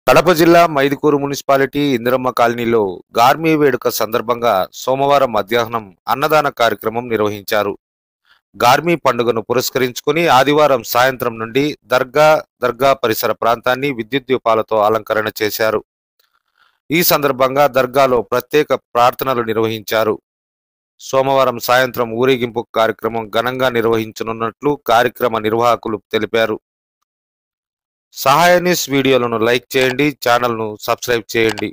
కడప జిల్లా మైదుకూరు మున్సిపాలిటీ ఇందిరమ్మ కాలనీలో గార్మీ వేడుక సందర్భంగా సోమవారం మధ్యాహ్నం అన్నదాన కార్యక్రమం నిర్వహించారు గార్మీ పండుగను పురస్కరించుకుని ఆదివారం సాయంత్రం నుండి దర్గా దర్గా పరిసర ప్రాంతాన్ని విద్యుత్ దీపాలతో అలంకరణ చేశారు ఈ సందర్భంగా దర్గాలో ప్రత్యేక ప్రార్థనలు నిర్వహించారు సోమవారం సాయంత్రం ఊరేగింపు కార్యక్రమం ఘనంగా నిర్వహించనున్నట్లు కార్యక్రమ నిర్వాహకులు తెలిపారు సహాయ న్యూస్ వీడియోలను లైక్ చేయండి ఛానల్ను సబ్స్క్రైబ్ చేయండి